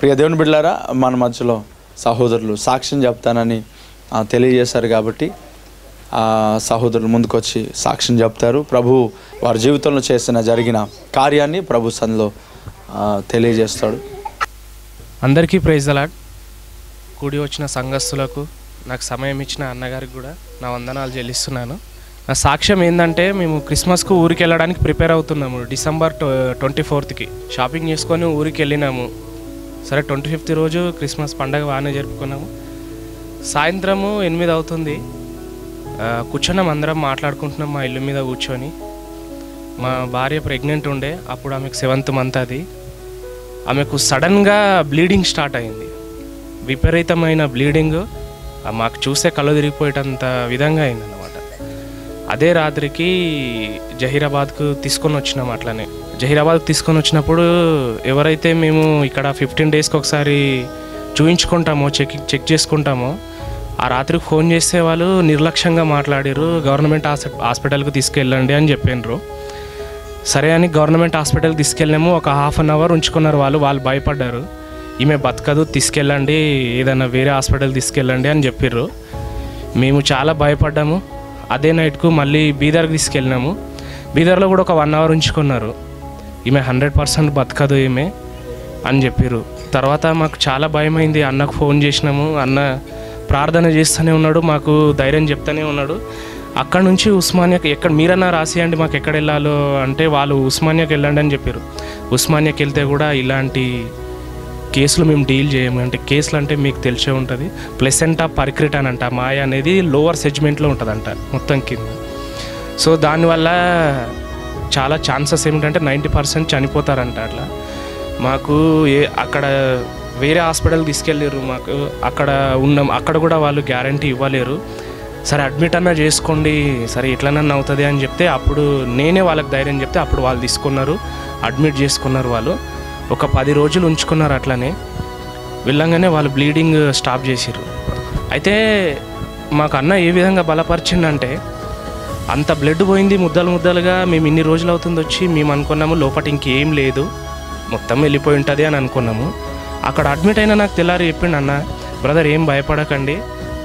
ప్రియ దేవుని బిడ్డారా మన మధ్యలో సహోదరులు సాక్ష్యం చెప్తానని ఆ, తెలియజేశారు కాబట్టి ఆ సహోదరులు ముందుకొచ్చి సాక్ష్యం చెప్తారు ప్రభు వారి జీవితంలో చేసిన జరిగిన కార్యాన్ని ప్రభు సన్నిలో ఆ, తెలియజేస్తాడు అందరికీ ప్రైజ్ అలాడ్ కూడి వచ్చిన సంఘస్థులకు నాకు సమయం ఇచ్చిన అన్నగారికి కూడా నా వందనాలు చెల్లిస్తున్నాను నా సాక్ష్యం ఏంటంటే మేము క్రిస్మస్కు ఊరికి వెళ్ళడానికి ప్రిపేర్ అవుతున్నాము డిసెంబర్ ట్వంటీ ఫోర్త్కి షాపింగ్ చేసుకొని ఊరికి వెళ్ళినాము సరే ట్వంటీ ఫిఫ్త్ రోజు క్రిస్మస్ పండగ బాగానే జరుపుకున్నాము సాయంత్రము ఎనిమిది అవుతుంది ఆ, కూర్చున్నాం అందరం మాట్లాడుకుంటున్నాం మా ఇల్లు మీద కూర్చొని మా భార్య ప్రెగ్నెంట్ ఉండే అప్పుడు ఆమెకు సెవెంత్ మంత్ అది ఆమెకు సడన్గా బ్లీడింగ్ స్టార్ట్ అయింది విపరీతమైన బ్లీడింగ్ ఆ మాకు చూస్తే కళ్ళు తిరిగిపోయేటంత విధంగా అయింది అనమాట అదే రాత్రికి జహీరాబాద్కు తీసుకొని వచ్చినాం అట్లనే జహీరాబాద్కు తీసుకొని వచ్చినప్పుడు ఎవరైతే మేము ఇక్కడ ఫిఫ్టీన్ డేస్కి ఒకసారి చూయించుకుంటామో చెక్ చెక్ చేసుకుంటామో ఆ రాత్రికి ఫోన్ చేస్తే వాళ్ళు నిర్లక్ష్యంగా మాట్లాడారు గవర్నమెంట్ హాస్పి హాస్పిటల్కి తీసుకెళ్ళండి అని చెప్పినారు సరే అని గవర్నమెంట్ హాస్పిటల్కి తీసుకెళ్ళాము ఒక హాఫ్ అన్ అవర్ ఉంచుకున్నారు వాళ్ళు వాళ్ళు భయపడ్డారు ఈమె బతకదు తీసుకెళ్ళండి ఏదైనా వేరే హాస్పిటల్ తీసుకెళ్ళండి అని చెప్పిర్రు మేము చాలా భయపడ్డాము అదే నైట్కు మళ్ళీ బీదర్కి తీసుకెళ్ళినాము బీదర్లో కూడా ఒక వన్ అవర్ ఉంచుకున్నారు ఈమె హండ్రెడ్ పర్సెంట్ బతకదు ఈమె అని చెప్పిర్రు తర్వాత మాకు చాలా భయమైంది అన్నకు ఫోన్ చేసినాము అన్న ప్రార్థన చేస్తూనే ఉన్నాడు మాకు ధైర్యం చెప్తూనే ఉన్నాడు అక్కడ నుంచి ఉస్మానియాకి ఎక్కడ మీరన్నా రాసియండి మాకు ఎక్కడ వెళ్ళాలో అంటే వాళ్ళు ఉస్మానియాకి వెళ్ళండి అని చెప్పారు ఉస్మానియాకి వెళ్తే కూడా ఇలాంటి కేసులు మేము డీల్ చేయము అంటే కేసులు అంటే మీకు తెలిసే ఉంటుంది ప్లెసెంటా పరిక్రిట్ అని అంట మాయ అనేది లోవర్ సెగ్మెంట్లో ఉంటుందంట మొత్తం కింద సో దానివల్ల చాలా ఛాన్సెస్ ఏమిటంటే నైంటీ పర్సెంట్ చనిపోతారంట అట్లా మాకు ఏ అక్కడ వేరే హాస్పిటల్ తీసుకెళ్ళారు మాకు అక్కడ ఉన్నాం అక్కడ కూడా వాళ్ళు గ్యారంటీ ఇవ్వలేరు సరే అడ్మిట్ అన్నా చేసుకోండి సరే ఎట్లనన్నా అవుతుంది అని చెప్తే అప్పుడు నేనే వాళ్ళకి ధైర్యం చెప్తే అప్పుడు వాళ్ళు తీసుకున్నారు అడ్మిట్ చేసుకున్నారు వాళ్ళు ఒక పది రోజులు ఉంచుకున్నారు అట్లనే వెళ్ళంగానే వాళ్ళు బ్లీడింగ్ స్టాప్ చేసిర్రు అయితే మాకు అన్న ఏ విధంగా బలపరిచిందంటే అంత బ్లడ్ పోయింది ముద్దలు ముద్దలుగా మేము ఇన్ని రోజులు అవుతుంది వచ్చి మేము అనుకున్నాము లోపల ఇంకేం లేదు మొత్తం వెళ్ళిపోయి ఉంటుంది అని అనుకున్నాము అక్కడ అడ్మిట్ అయినా నాకు తెల్లారి చెప్పిండు అన్న బ్రదర్ ఏం భయపడకండి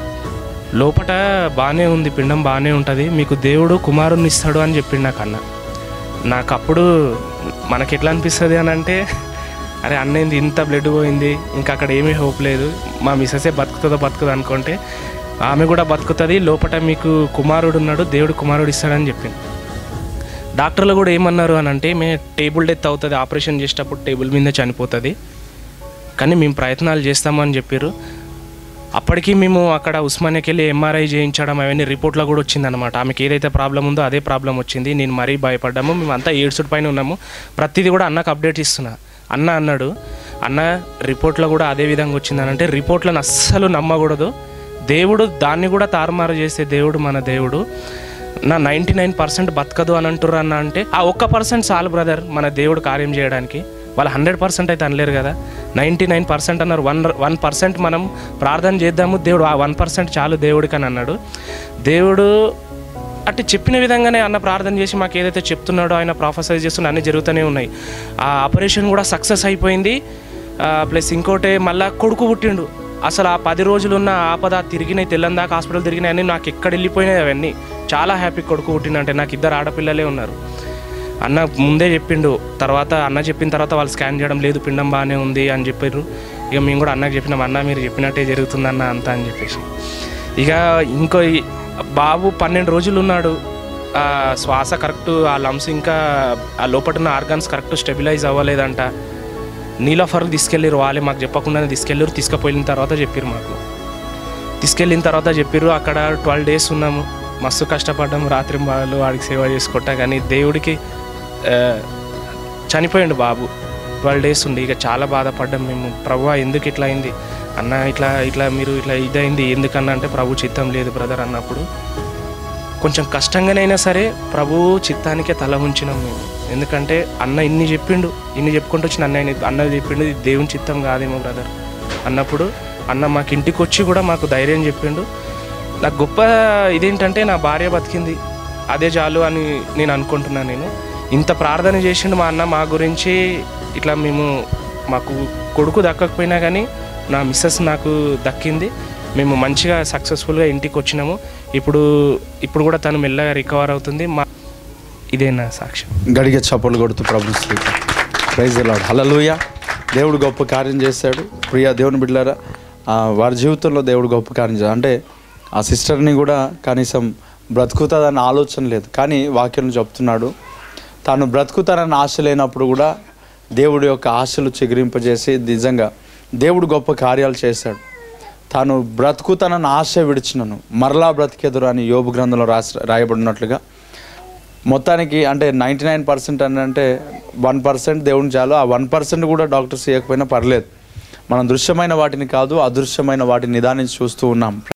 లోపట బాగానే ఉంది పిండం బాగానే ఉంటుంది మీకు దేవుడు కుమారుని ఇస్తాడు అని చెప్పిండు నాకు అన్న నాకు అప్పుడు మనకి ఎట్లా అనిపిస్తుంది అని అంటే అరే అన్నేంది ఇంత బ్లడ్ పోయింది ఇంకా అక్కడ ఏమీ హోప్ లేదు మా మిస్సెసే బతుకుతుందో బతుకుదో అనుకుంటే ఆమె కూడా బతుకుతుంది లోపట మీకు కుమారుడు ఉన్నాడు దేవుడు కుమారుడు ఇస్తాడని చెప్పింది డాక్టర్లు కూడా ఏమన్నారు అని అంటే మే టేబుల్ డెత్ అవుతుంది ఆపరేషన్ చేసేటప్పుడు టేబుల్ మీద చనిపోతుంది కానీ మేము ప్రయత్నాలు చేస్తామని చెప్పారు అప్పటికి మేము అక్కడ ఉస్మానియాకి వెళ్ళి ఎంఆర్ఐ చేయించడం అవన్నీ రిపోర్ట్లో కూడా వచ్చిందనమాట ఆమెకి ఏదైతే ప్రాబ్లం ఉందో అదే ప్రాబ్లం వచ్చింది నేను మరీ భయపడ్డాము మేము అంతా ఏడ్సుడు పైన ఉన్నాము ప్రతిదీ కూడా అన్నకు అప్డేట్ ఇస్తున్నా అన్న అన్నాడు అన్న రిపోర్ట్లో కూడా అదే విధంగా వచ్చిందని అంటే రిపోర్ట్లను అస్సలు నమ్మకూడదు దేవుడు దాన్ని కూడా తారుమారు చేసే దేవుడు మన దేవుడు నా నైంటీ నైన్ పర్సెంట్ బతకదు అని అంటుర్రు అన్న అంటే ఆ ఒక్క పర్సెంట్ చాలు బ్రదర్ మన దేవుడు కార్యం చేయడానికి వాళ్ళు హండ్రెడ్ పర్సెంట్ అయితే అనలేరు కదా నైంటీ నైన్ పర్సెంట్ అన్నారు వన్ వన్ పర్సెంట్ మనం ప్రార్థన చేద్దాము దేవుడు ఆ వన్ పర్సెంట్ చాలు దేవుడికి అని అన్నాడు దేవుడు అంటే చెప్పిన విధంగానే అన్న ప్రార్థన చేసి మాకు ఏదైతే చెప్తున్నాడో ఆయన ప్రాఫెసైజ్ చేస్తున్నా అన్నీ జరుగుతూనే ఉన్నాయి ఆ ఆపరేషన్ కూడా సక్సెస్ అయిపోయింది ప్లస్ ఇంకోటి మళ్ళా కొడుకు పుట్టిండు అసలు ఆ పది రోజులు ఉన్న ఆపద తిరిగినాయి తెల్లందాకా హాస్పిటల్ తిరిగినాయి అన్నీ నాకు ఎక్కడ వెళ్ళిపోయినాయి అవన్నీ చాలా హ్యాపీ కొడుకు పుట్టిండంటే నాకు ఇద్దరు ఆడపిల్లలే ఉన్నారు అన్న ముందే చెప్పిండు తర్వాత అన్న చెప్పిన తర్వాత వాళ్ళు స్కాన్ చేయడం లేదు పిండం బాగానే ఉంది అని చెప్పారు ఇక మేము కూడా అన్నకి చెప్పినాం అన్న మీరు చెప్పినట్టే జరుగుతుందన్న అంతా అని చెప్పేసి ఇక ఇంకో ఈ బాబు పన్నెండు రోజులు ఉన్నాడు ఆ శ్వాస కరెక్ట్ ఆ లంప్స్ ఇంకా ఆ లోపల ఉన్న ఆర్గాన్స్ కరెక్ట్ స్టెబిలైజ్ అవ్వలేదంట నీలోఫర్లు తీసుకెళ్ళారు వాళ్ళే మాకు చెప్పకుండానే తీసుకెళ్ళారు తీసుకుపోయిన తర్వాత చెప్పారు మాకు తీసుకెళ్ళిన తర్వాత చెప్పారు అక్కడ ట్వెల్వ్ డేస్ ఉన్నాము మస్తు కష్టపడ్డాము రాత్రి వాళ్ళు వాడికి సేవ చేసుకుంటా కానీ దేవుడికి ఆ, చనిపోయిండు బాబు ట్వెల్వ్ డేస్ ఉండి ఇక చాలా బాధపడ్డాం మేము ప్రభు ఎందుకు ఇట్లా అయింది అన్న ఇట్లా ఇట్లా మీరు ఇట్లా ఇదైంది ఎందుకన్నా అంటే ప్రభు చిత్తం లేదు బ్రదర్ అన్నప్పుడు కొంచెం కష్టంగానైనా సరే ప్రభు చిత్తానికే తల ఉంచినాం మేము ఎందుకంటే అన్న ఇన్ని చెప్పిండు ఇన్ని చెప్పుకుంటూ వచ్చిన అన్న అన్న చెప్పిండు ఇది దేవుని చిత్తం కాదేమో బ్రదర్ అన్నప్పుడు అన్న మాకు ఇంటికి వచ్చి కూడా మాకు ధైర్యం చెప్పిండు నాకు గొప్ప ఇదేంటంటే నా భార్య బతికింది అదే చాలు అని నేను అనుకుంటున్నాను నేను ఇంత ప్రార్థన చేసిండు మా అన్న మా గురించి ఇట్లా మేము మాకు కొడుకు దక్కకపోయినా కానీ నా మిస్సెస్ నాకు దక్కింది మేము మంచిగా సక్సెస్ఫుల్గా ఇంటికి వచ్చినాము ఇప్పుడు ఇప్పుడు కూడా తను మెల్లగా రికవర్ అవుతుంది మా ఇదే నా సాక్ష్యం గడిగ చప్పలు కొడుతూ ప్రభు స్థితి ప్రైజ్ లాడ్ హలలుయ దేవుడు గొప్ప కార్యం చేశాడు ప్రియ దేవుని బిడ్డారా ఆ, వారి జీవితంలో దేవుడు గొప్ప కార్యం చేశాడు అంటే ఆ సిస్టర్ని కూడా కనీసం బ్రతుకుతుందన్న ఆలోచన లేదు కానీ వాక్యం చెప్తున్నాడు తాను బ్రతుకుతానన్న ఆశ లేనప్పుడు కూడా దేవుడి యొక్క ఆశలు చిగురింపజేసి నిజంగా దేవుడు గొప్ప కార్యాలు చేశాడు తాను బ్రతుకుతానన్న ఆశ విడిచినను మరలా బ్రతికెదురు అని యోబు గ్రంథంలో రాసి రాయబడినట్లుగా మొత్తానికి అంటే నైంటీ నైన్ పర్సెంట్ అని అంటే వన్ పర్సెంట్ దేవుని చాలు ఆ వన్ పర్సెంట్ కూడా డాక్టర్స్ ఇవ్వకపోయినా పర్లేదు మనం దృశ్యమైన వాటిని కాదు అదృశ్యమైన వాటిని నిదానించి చూస్తూ ఉన్నాం